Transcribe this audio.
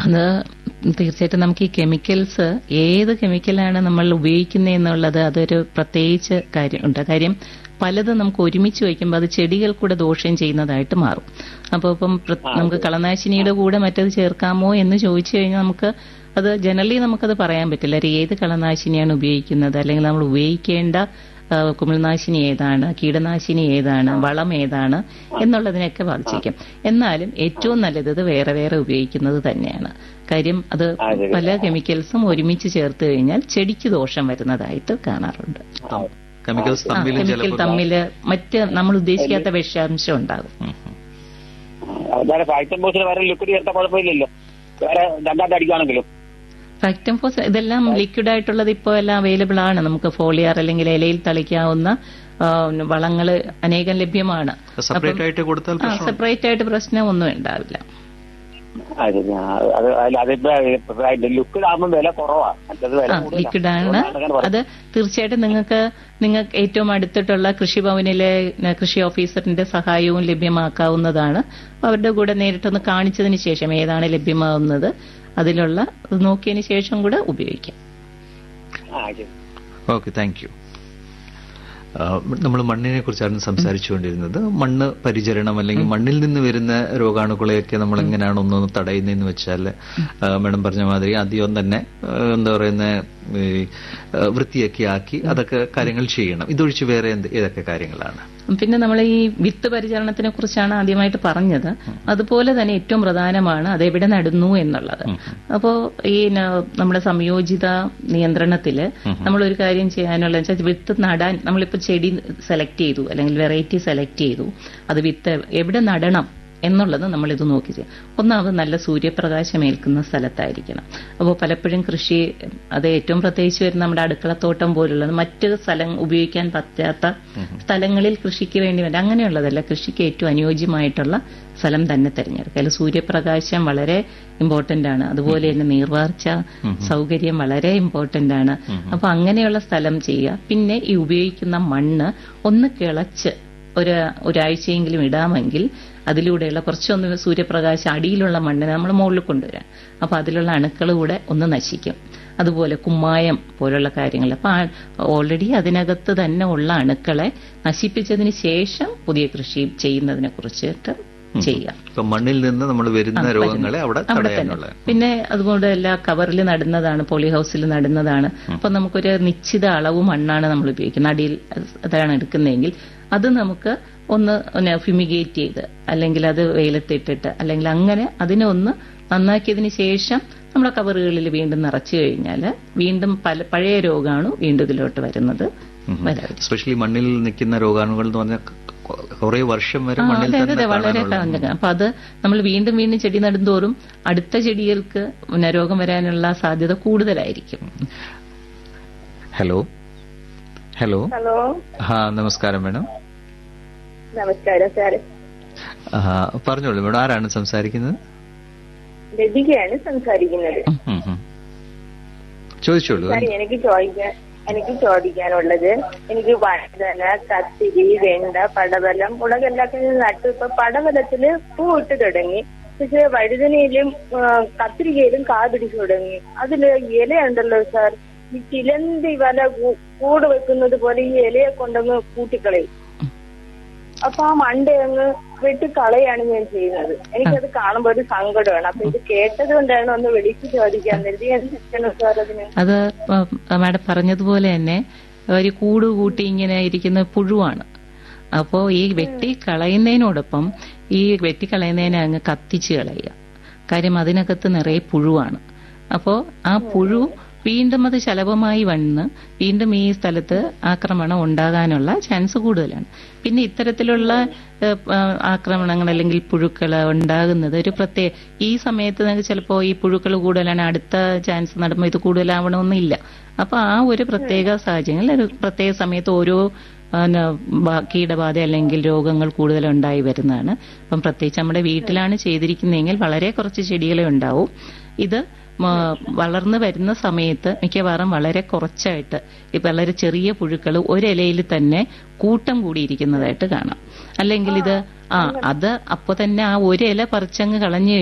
അത് തീർച്ചയായിട്ടും നമുക്ക് ഈ കെമിക്കൽസ് ഏത് കെമിക്കലാണ് നമ്മൾ ഉപയോഗിക്കുന്നത് എന്നുള്ളത് അതൊരു പ്രത്യേകിച്ച് കാര്യമുണ്ട് കാര്യം പലതും നമുക്ക് ഒരുമിച്ച് വയ്ക്കുമ്പോൾ അത് ചെടികൾ കൂടെ ദോഷം ചെയ്യുന്നതായിട്ട് മാറും അപ്പോൾ ഇപ്പം പ്ര- നമുക്ക് കളനാശിനിയുടെ കൂടെ മറ്റത് ചേർക്കാമോ എന്ന് ചോദിച്ചു കഴിഞ്ഞാൽ നമുക്ക് അത് ജനറലി നമുക്കത് പറയാൻ പറ്റില്ല ഒരു ഏത് കളനാശിനിയാണ് ഉപയോഗിക്കുന്നത് അല്ലെങ്കിൽ നമ്മൾ ഉപയോഗിക്കേണ്ട ആ, കുമിൾനാശിനി ഏതാണ് കീടനാശിനി ഏതാണ് വളം ഏതാണ് എന്നുള്ളതിനൊക്കെ ബാധിച്ചിരിക്കും എന്നാലും ഏറ്റവും നല്ലത് ഇത് വേറെ വേറെ ഉപയോഗിക്കുന്നത് തന്നെയാണ് കാര്യം അത് അതെ. പല കെമിക്കൽസും ഒരുമിച്ച് ചേർത്ത് കഴിഞ്ഞാൽ ചെടിക്ക് ദോഷം വരുന്നതായിട്ട് കാണാറുണ്ട് കെമിക്കൽസ് ആ, തമ്മിലും കെമിക്കൽ ചിലപ്പോൾ തമ്മില് മറ്റ് നമ്മൾ ഉദ്ദേശിക്കാത്ത വിഷാംശം ഉണ്ടാകും ഉം, ഉം. വേറെ ഫാക്ടം ബോസിൽ വേറെ ലിക്വിഡ് ചേർത്ത കുഴപ്പമില്ലല്ലോ വേറെ രണ്ടാമത്തെ അടിക്കുകയാണെങ്കിലും ഫാക്ടംഫോസ് ഇതെല്ലാം ലിക്വിഡ് ആയിട്ടുള്ളത് ഇപ്പോൾ എല്ലാം അവൈലബിൾ ആണ് നമുക്ക് ഫോളിയർ അല്ലെങ്കിൽ ഇലയിൽ തളിക്കാവുന്ന വളങ്ങൾ അനേകം ലഭ്യമാണ് സെപ്പറേറ്റ് ആയിട്ട് കൊടുത്താൽ പ്രശ്നം സെപ്പറേറ്റ് ആയിട്ട് പ്രശ്നം ഒന്നും ഉണ്ടാവില്ല അത് ഞാൻ- അത് അല്ല അതിപ്പോ ലിക്വിഡ് ആകുമ്പോൾ വില കുറവാണ് മറ്റത് വില ആ കൂടുതലാണ്. ലിക്വിഡ് ആണ് അതുകൊണ്ടാണ് അങ്ങനെ അത് തീർച്ചയായിട്ടും നിങ്ങൾക്ക് നിങ്ങൾക്ക് ഏറ്റവും അടുത്തിട്ടുള്ള കൃഷിഭവനിലെ ന- കൃഷി ഓഫീസറിന്റെ സഹായവും ലഭ്യമാക്കാവുന്നതാണ് അവരുടെ കൂടെ നേരിട്ടൊന്ന് കാണിച്ചതിന് ശേഷം ഏതാണ് ലഭ്യമാവുന്നത് അതിലുള്ള അത് നോക്കിയതിന് ശേഷം കൂടെ ഉപയോഗിക്കാം ആ, ശരി. ഓക്കെ താങ്ക് യു നമ്മൾ മണ്ണിനെ കുറിച്ചാണ് സംസാരിച്ചുകൊണ്ടിരുന്നത് മണ്ണ് പരിചരണം അല്ലെങ്കിൽ മണ്ണിൽ നിന്ന് വരുന്ന രോഗാണുക്കളെയൊക്കെ നമ്മൾ എങ്ങനെയാണ് ഒന്നൊന്ന് തടയുന്നതെന്ന് വെച്ചാൽ മാഡം പറഞ്ഞ മാതിരി ആദ്യം തന്നെ ആ, എന്താ പറയുന്ന ഈ, ആ, വൃത്തിയൊക്കെ ആക്കി അതൊക്കെ കാര്യങ്ങൾ ചെയ്യണം ഇതൊഴിച്ച് വേറെ എന്ത് ഏതൊക്കെ കാര്യങ്ങളാണ് പിന്നെ നമ്മൾ ഈ വിത്ത് പരിചരണത്തിനെ കുറിച്ചാണ് ആദ്യമായിട്ട് പറഞ്ഞത് അതുപോലെ തന്നെ ഏറ്റവും പ്രധാനമാണ് അത് എവിടെ നടുന്നു എന്നുള്ളത് അപ്പോ ഈ ന- നമ്മുടെ സംയോജിത നിയന്ത്രണത്തില് നമ്മൾ ഒരു കാര്യം ചെയ്യാനുള്ള വെച്ചാൽ വിത്ത് നടാൻ നമ്മളിപ്പോ ചെടി സെലക്ട് ചെയ്തു അല്ലെങ്കിൽ വെറൈറ്റി സെലക്ട് ചെയ്തു അത് വിത്ത് എവിടെ നടണം എന്നുള്ളത് നമ്മൾ ഇത് നോക്കി ചെയ്യാം ഒന്നാമത് നല്ല സൂര്യപ്രകാശം ഏൽക്കുന്ന സ്ഥലത്തായിരിക്കണം അപ്പോൾ പലപ്പോഴും കൃഷി അത് ഏറ്റവും പ്രത്യേകിച്ച് വരുന്ന നമ്മുടെ അടുക്കളത്തോട്ടം പോലുള്ളത് മറ്റ് സ്ഥലം ഉപയോഗിക്കാൻ പറ്റാത്ത സ്ഥലങ്ങളിൽ കൃഷിക്ക് വേണ്ടി വേണ്ട അങ്ങനെയുള്ളതല്ല കൃഷിക്ക് ഏറ്റവും അനുയോജ്യമായിട്ടുള്ള സ്ഥലം തന്നെ തിരഞ്ഞെടുക്കുക അതിൽ സൂര്യപ്രകാശം വളരെ ഇമ്പോർട്ടന്റ് ആണ് അതുപോലെ തന്നെ നീർവാർച്ച സൗകര്യം വളരെ ഇമ്പോർട്ടന്റ് ആണ് അപ്പൊ അങ്ങനെയുള്ള സ്ഥലം ചെയ്യുക പിന്നെ ഈ ഉപയോഗിക്കുന്ന മണ്ണ് ഒന്ന് കിളച്ച് ഒരു ഒരാഴ്ചയെങ്കിലും ഇടാമെങ്കിൽ അതിലൂടെയുള്ള കുറച്ചൊന്ന് സൂര്യപ്രകാശം അടിയിലുള്ള മണ്ണിനെ നമ്മൾ മുകളിൽ കൊണ്ടുവരാം അപ്പൊ അതിലുള്ള അണുക്കൾ കൂടെ ഒന്ന് നശിക്കും അതുപോലെ കുമ്മായം പോലുള്ള കാര്യങ്ങൾ അപ്പൊ ഓൾറെഡി അതിനകത്ത് തന്നെ ഉള്ള അണുക്കളെ നശിപ്പിച്ചതിന് ശേഷം പുതിയ കൃഷി ചെയ്യുന്നതിനെ കുറിച്ചിട്ട് ചെയ്യാം ഇപ്പൊ മണ്ണിൽ നിന്ന് നമ്മൾ വരുന്ന രോഗങ്ങളെ അവിടെ അവിടെ തടയാനുള്ള തന്നെ പിന്നെ അതുകൊണ്ട് എല്ലാ കവറിൽ നടുന്നതാണ് പോളി ഹൗസിൽ നടുന്നതാണ് അപ്പൊ നമുക്കൊരു നിശ്ചിത അളവ് മണ്ണാണ് നമ്മൾ ഉപയോഗിക്കുന്നത് അടിയിൽ അതാണ് എടുക്കുന്നതെങ്കിൽ അത് നമുക്ക് ഒന്ന് ഫ്യൂമിഗേറ്റ് ചെയ്ത് അല്ലെങ്കിൽ അത് വെയിലത്തിട്ടിട്ട് അല്ലെങ്കിൽ അങ്ങനെ അതിനെ ഒന്ന് നന്നാക്കിയതിന് ശേഷം നമ്മുടെ കവറുകളിൽ വീണ്ടും നിറച്ചു കഴിഞ്ഞാൽ വീണ്ടും പല പഴയ രോഗമാണ് വീണ്ടും ഇതിലോട്ട് വരുന്നത് വരാതെ സ്പെഷ്യലി മണ്ണിൽ നിൽക്കുന്ന രോഗാണുകൾ എന്ന് പറഞ്ഞാൽ കുറെ വർഷം വരെ ആ, മണ്ണിൽ അതെ അതെ തന്നെ അതെ വളരെ കാണാനുള്ള കളഞ്ഞ അപ്പൊ അത് നമ്മൾ വീണ്ടും വീണ്ടും ചെടി നടുന്തോറും അടുത്ത ചെടികൾക്ക് പിന്നെ രോഗം വരാനുള്ള സാധ്യത കൂടുതലായിരിക്കും ഹലോ ഹലോ ഹലോ ഹാ നമസ്കാരം മേഡം നമസ്കാരം സാർ ആ, പറഞ്ഞോളൂ മേഡം ആരാണ് സംസാരിക്കുന്നത് ലതികയാണ് സംസാരിക്കുന്നത് ഉം, ഉം. ചോദിച്ചോളൂ സാർ എനിക്ക് ചോദിക്കാൻ എനിക്ക് ചോദിക്കാനുള്ളത് എനിക്ക് വഴുതന കത്തിരി വെണ്ട പടവലം മുളകെല്ലാക്കെ നട്ടു ഇപ്പൊ പടവലത്തില് പൂ ഇട്ട് തുടങ്ങി പക്ഷെ വഴുതനയിലും ആ, കത്തിരിക്കയിലും കാ പിടിച്ചു തുടങ്ങി അതില് ഇലയുണ്ടല്ലോ സാർ ഈ ചിലന്തി വല കൂ- കൂട് വെക്കുന്നത് പോലെ ഈ ഇലയെ കൊണ്ടങ്ങ് കൂട്ടിക്കളയും അപ്പൊ ആ മണ്ട അങ്ങ് വെട്ടിക്കളയാണ് ഞാൻ ചെയ്യുന്നത് എനിക്കത് കാണുമ്പോ ഒരു സങ്കടമാണ് അപ്പൊ ഇത് കേട്ടത് കൊണ്ടാണ് ഒന്ന് വിളിച്ചു ചോദിക്കാൻ കരുതി എന്ത് ചെയ്യണം സാർ അതിന് അത് ആ, മാഡം പറഞ്ഞതുപോലെ തന്നെ ഒരു കൂട് കൂട്ടി ഇങ്ങനെ ഇരിക്കുന്ന പുഴുവാണ് അപ്പോൾ ഈ വെട്ടി കളയുന്നതിനോടൊപ്പം ഈ വെട്ടി കളയുന്നതിനെ അങ്ങ് കത്തിച്ച് കളയുക കാര്യം അതിനകത്ത് നിറയെ പുഴുവാണ് അപ്പോൾ ആ പുഴു വീണ്ടും അത് ശലഭമായി വന്ന് വീണ്ടും ഈ സ്ഥലത്ത് ആക്രമണം ഉണ്ടാകാനുള്ള ചാൻസ് കൂടുതലാണ് പിന്നെ ഇത്തരത്തിലുള്ള ഏഹ്, ആ, ആക്രമണങ്ങൾ അല്ലെങ്കിൽ പുഴുക്കൾ ഉണ്ടാകുന്നത് ഒരു പ്രത്യേക ഈ സമയത്ത് നിങ്ങൾക്ക് ചിലപ്പോൾ ഈ പുഴുക്കൾ കൂടുതലാണ് അടുത്ത ചാൻസ് നടുമ്പോൾ ഇത് കൂടുതലാവണമെന്നില്ല അപ്പൊ ആ ഒരു പ്രത്യേക സാഹചര്യങ്ങളിൽ ഒരു പ്രത്യേക സമയത്ത് ഓരോ ആ, ന- ബ- കീടബാധ അല്ലെങ്കിൽ രോഗങ്ങൾ കൂടുതലുണ്ടായി വരുന്നതാണ് അപ്പം പ്രത്യേകിച്ച് നമ്മുടെ വീട്ടിലാണ് ചെയ്തിരിക്കുന്നതെങ്കിൽ വളരെ കുറച്ച് ചെടികളെ ഉണ്ടാവും ഇത് മ- വളർന്നു വരുന്ന സമയത്ത് മിക്കവാറും വളരെ കുറച്ചായിട്ട് ഈ വളരെ ചെറിയ പുഴുക്കൾ ഒരിലയിൽ തന്നെ കൂട്ടം കൂടിയിരിക്കുന്നതായിട്ട് കാണാം അല്ലെങ്കിൽ ഇത് ആ അത് അപ്പൊ തന്നെ ആ ഒരു ഇല പറിച്ചങ്ങ് കളഞ്ഞു